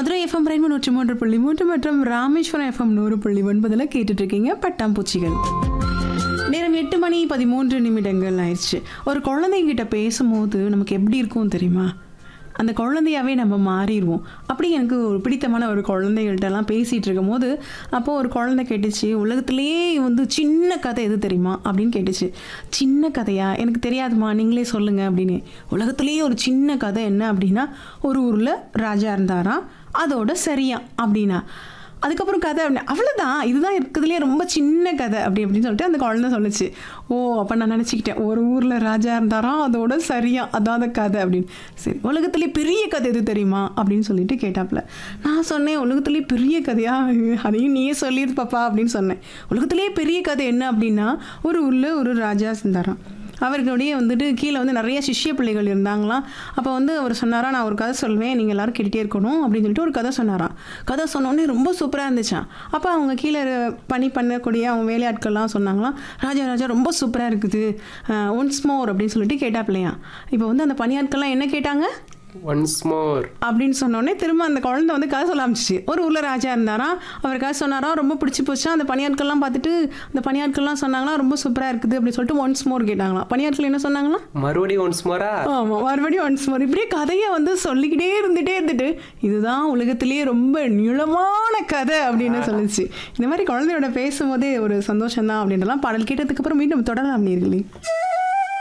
Madurai FM ரெண்டு நூற்றி மூன்று புள்ளி மூன்று மற்றும் ராமேஸ்வரம் எஃப்எம் நூறு புள்ளி ஒன்பதில் கேட்டுட்டு இருக்கீங்க பட்டாம்பூச்சிகள் நேரம் எட்டு மணி பதிமூன்று நிமிடங்கள் ஆயிடுச்சு ஒரு குழந்தைங்கிட்ட பேசும்போது நமக்கு எப்படி இருக்கும் தெரியுமா அந்த குழந்தையாவே நம்ம மாறிடுவோம் அப்படி எனக்கு ஒரு பிடித்தமான ஒரு குழந்தைகள்கிட்டலாம் பேசிகிட்டு இருக்கும்போது அப்போ ஒரு குழந்தை கேட்டுச்சு உலகத்திலேயே வந்து சின்ன கதை எது தெரியுமா அப்படின்னு கேட்டுச்சு சின்ன கதையா எனக்கு தெரியாதுமா நீங்களே சொல்லுங்க அப்படின்னு உலகத்திலேயே ஒரு சின்ன கதை என்ன அப்படின்னா ஒரு ஊரில் ராஜா இருந்தாராம் அதோட சரியா அப்படின்னா அதுக்கப்புறம் கதை அப்படி அவ்வளோதான் இதுதான் இருக்கிறதுலே ரொம்ப சின்ன கதை அப்படி அப்படின்னு சொல்லிட்டு அந்த குழந்தை சொல்லுச்சு ஓ அப்போ நான் நினச்சிக்கிட்டேன் ஒரு ஊரில் ராஜா இருந்தாராம் அதோட சரியா அதான் அந்த கதை அப்படின்னு சரி உலகத்திலே பெரிய கதை எது தெரியுமா அப்படின்னு சொல்லிட்டு கேட்டாப்புல நான் சொன்னேன் உலகத்திலே பெரிய கதையா அதையும் நீயே சொல்லிடு பாப்பா அப்படின்னு சொன்னேன் உலகத்திலே பெரிய கதை என்ன அப்படின்னா ஒரு ஊரில் ஒரு ராஜா இருந்தாராம் அவர்களுடைய வந்துட்டு கீழே வந்து நிறைய சிஷ்ய பிள்ளைகள் இருந்தாங்களாம் அப்போ வந்து அவர் சொன்னாரா நான் ஒரு கதை சொல்வேன் நீங்கள் எல்லாரும் கேட்டுகிட்டே இருக்கணும் அப்படின்னு சொல்லிட்டு ஒரு கதை சொன்னாராம் கதை சொன்னோடனே ரொம்ப சூப்பராக இருந்துச்சான் அப்போ அவங்க கீழே பணி பண்ணக்கூடிய அவங்க வேலையாட்கள்லாம் சொன்னாங்களாம் ராஜா ராஜா ரொம்ப சூப்பராக இருக்குது ஒன்ஸ் மோர் அப்படின்னு சொல்லிட்டு கேட்டாப்பிள்ளையா இப்போ வந்து அந்த பணியாட்கள்லாம் என்ன கேட்டாங்க ஒன்ஸ் மோர் அப்படின்னு சொன்னோடனே திரும்ப அந்த குழந்தை வந்து கதை சொல்ல ஆரம்பிச்சிச்சு ஒரு ஊரில் ராஜா இருந்தாராம் அவர் கதை சொன்னாரா ரொம்ப பிடிச்சி போச்சா அந்த பணியாட்கள்லாம் பார்த்துட்டு அந்த பணியாட்கள்லாம் சொன்னாங்களா ரொம்ப சூப்பராக இருக்குது அப்படின்னு சொல்லிட்டு ஒன்ஸ் மோர் கேட்டாங்களாம் பணியாட்கள் என்ன சொன்னாங்களா மறுபடியும் ஒன்ஸ் மோரா ஆமாம் மறுபடியும் ஒன்ஸ் மோர் இப்படியே கதையை வந்து சொல்லிக்கிட்டே இருந்துகிட்டே இருந்துட்டு இதுதான் உலகத்திலேயே ரொம்ப நீளமான கதை அப்படின்னு சொல்லுச்சு இந்த மாதிரி குழந்தையோட பேசும்போதே ஒரு சந்தோஷம் தான் அப்படின்றலாம் பாடல் கேட்டதுக்கு அப்புறம் மீண்டும் தொடரலாம் நீர்களே